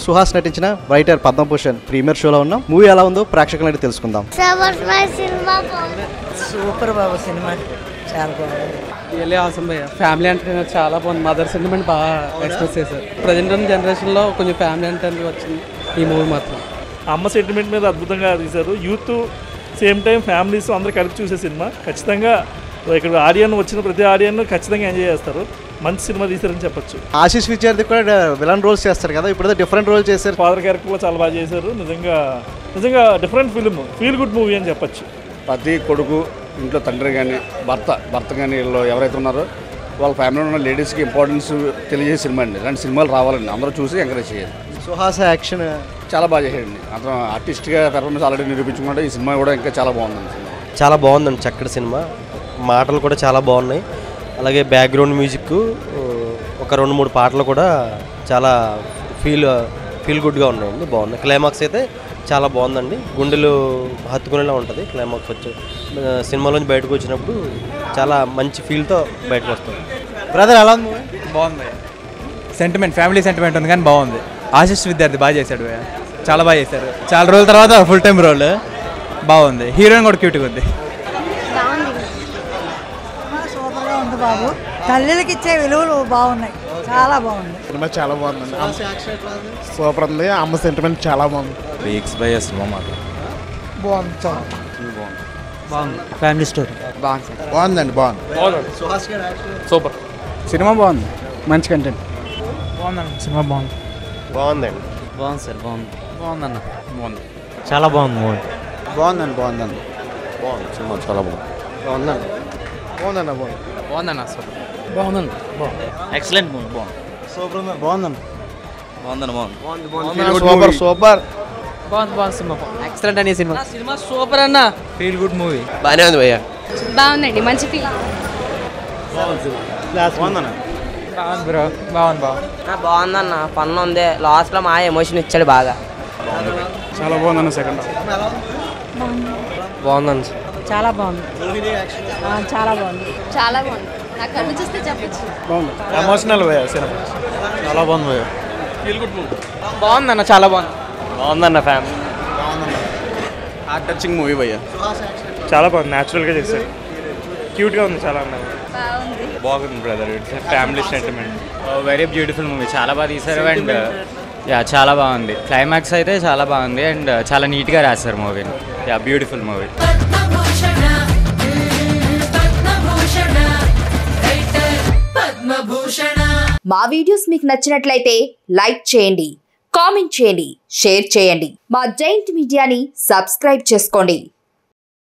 సుహాస్ నటించిన writer Padma Bhushan premier షోలో ఉన్నాం మూవీ ఎలా ఉందో ప్రేక్షకులను అడిగి తెలుసుకుందాం సవర్ణ సినిమా బాగుంది సూపర్ బాబు సినిమా చాలా బాగుంది రియల్లీ ఆసమ్ భయ్య ఫ్యామిలీ ఎంటర్టైనర్ చాలా బాగుంది మదర్ సెంటిమెంట్ బాగా ఎక్స్ప్రెస్ చేశారు ప్రజెంట్ ఉన్న జనరేషన్లో కొంచెం ఫ్యామిలీ ఎంటర్టైనర్ వచ్చింది ఈ మూవీ మాత్రం అమ్మ సెంటిమెంట్ మీద అద్భుతంగా తీశారు యూత్ సేమ్ టైం ఫ్యామిలీస్ అందరూ కలిపి చూసే సినిమా ఖచ్చితంగా ఇక్కడ ఆడియన్ వచ్చిన ప్రతి ఆడియన్ ఖచ్చితంగా ఎంజాయ్ చేస్తారు మంచి సినిమా తీశారని చెప్పొచ్చు ఆశీష్ విద్యార్థి కూడా విలన్ రోల్స్ చేస్తారు కదా ఇప్పుడు డిఫరెంట్ రోల్ చేశారు ఫాదర్ క్యారెక్టర్ చాలా బాగా చేశారు నిజంగా నిజంగా different film feel good movie అని చెప్పొచ్చు ప్రతి కొడుకు ఇంట్లో తండ్రి కానీ భర్త భర్త కానీ వీళ్ళు ఎవరైతే ఉన్నారో వాళ్ళ ఫ్యామిలీలో ఉన్న లేడీస్కి ఇంపార్టెన్స్ తెలియజేసే సినిమా అండి ఇలాంటి సినిమాలు రావాలండి అందరూ చూసి ఎంకరేజ్ చేయాలి సుహాస్ యాక్షన్ చాలా బాగా చేశాడండి అతను ఆర్టిస్ట్గా పెర్ఫార్మెన్స్ ఆల్రెడీ నిరూపించుకుంటే ఈ సినిమా కూడా ఇంకా చాలా బాగుందండి సినిమా చాలా బాగుందండి చక్కటి సినిమా మాటలు కూడా చాలా బాగున్నాయి అలాగే బ్యాక్గ్రౌండ్ మ్యూజిక్ ఒక రెండు మూడు పాటలు కూడా చాలా ఫీల్ ఫీల్ గుడ్గా ఉన్నాయండి బాగున్నాయి క్లైమాక్స్ అయితే చాలా బాగుందండి గుండెలు హత్తుకునేలా ఉంటుంది క్లైమాక్స్ వచ్చి ఆ, సినిమాలోంచి బయటకు వచ్చినప్పుడు చాలా మంచి ఫీల్తో బయటకు వస్తుంది బ్రదర్ ఎలా ఉంది movie? బాగుంది సెంటిమెంట్ ఫ్యామిలీ సెంటిమెంట్ ఉంది కానీ బాగుంది ఆశిష్ విద్యార్థి బాగా చేశాడు భయ్య. చాలా బాగా చేశారు చాలా రోజుల తర్వాత ఫుల్ టైం రోల్ బాగుంది హీరోయిన్ కూడా క్యూట్గా ఉంది సూపర్గా ఉంది బాబు తల్లికి ఇచ్చే విలువలు బాగున్నాయి చాలా బాగుంది సినిమా చాలా బాగుందండి సూపర్ ఉంది అమ్మ సెంటిమెంట్ చాలా బాగుంది వీక్స్ బై సినిమా మాత్రం బాగుంది చాలా బాగుంది ఫ్యామిలీ స్టోరీ బాగుందండి బాగుంది సూపర్ సినిమా బాగుంది మంచి కంటెంట్ బాగుందండి సినిమా బాగుంది బాగుందండి బాగుంది సార్ బాగుంది బాగుందన్న బాగుంది చాలా బాగుంది మూవీ బాగుందండి బాగుందండి బాగుంది సినిమా చాలా బాగుంది బాగుందండి బాగుందండి బాగుంది బాగుందన్న సూపర్ బాగుందండి ఎక్సలెంట్ మూవీ బాగుంది బాగుందండి బాగుందన్న బాగుంది సూపర్ సూపర్ బాగుంది బాగుంది సినిమా ఎక్సలెంట్ అనే సినిమా సినిమా సూపర్ అన్న ఫీల్ గుడ్ మూవీ బాగానే ఉంది భయ్యా బాగుందండి మంచి ఫీల్ బాగుంది బ్రో బాగుంది బాగుంది బాగుందన్న ఫన్ ఉంది లాస్ట్లో మా ఎమోషన్ ఇచ్చాడు బాగా చాలా బాగుందన్న సెకండ్ బాగుందండి చాలా బాగుంది ఆ, చాలా బాగుంది చాలా బాగుంది నా కళ్ళు చూస్తే చెప్పచ్చు ఎమోషనల్ సినిమా చాలా బాగుంది భయ్య బాగుందన్న చాలా బాగుంది బాగుందన్న ఫ్యామిలీ హార్ట్ టచింగ్ మూవీ భయ్యా చాలా బాగుంది న్యాచురల్గా చేశారు క్యూట్గా ఉంది చాలా అందంగా బాగుంది బాగుంది brother it's family sentiment very beautiful movie చాలా బాగా తీశారు అండ్ యా చాలా బాగుంది క్లైమాక్స్ అయితే చాలా బాగుంది అండ్ చాలా నీట్గా రాశారు మూవీని యా బ్యూటిఫుల్ మూవీ మా వీడియోస్ మీకు నచ్చినట్లయితే లైక్ చేయండి కామెంట్ చేయండి షేర్ చేయండి మా జైంట్ మీడియాని సబ్స్క్రైబ్ చేసుకోండి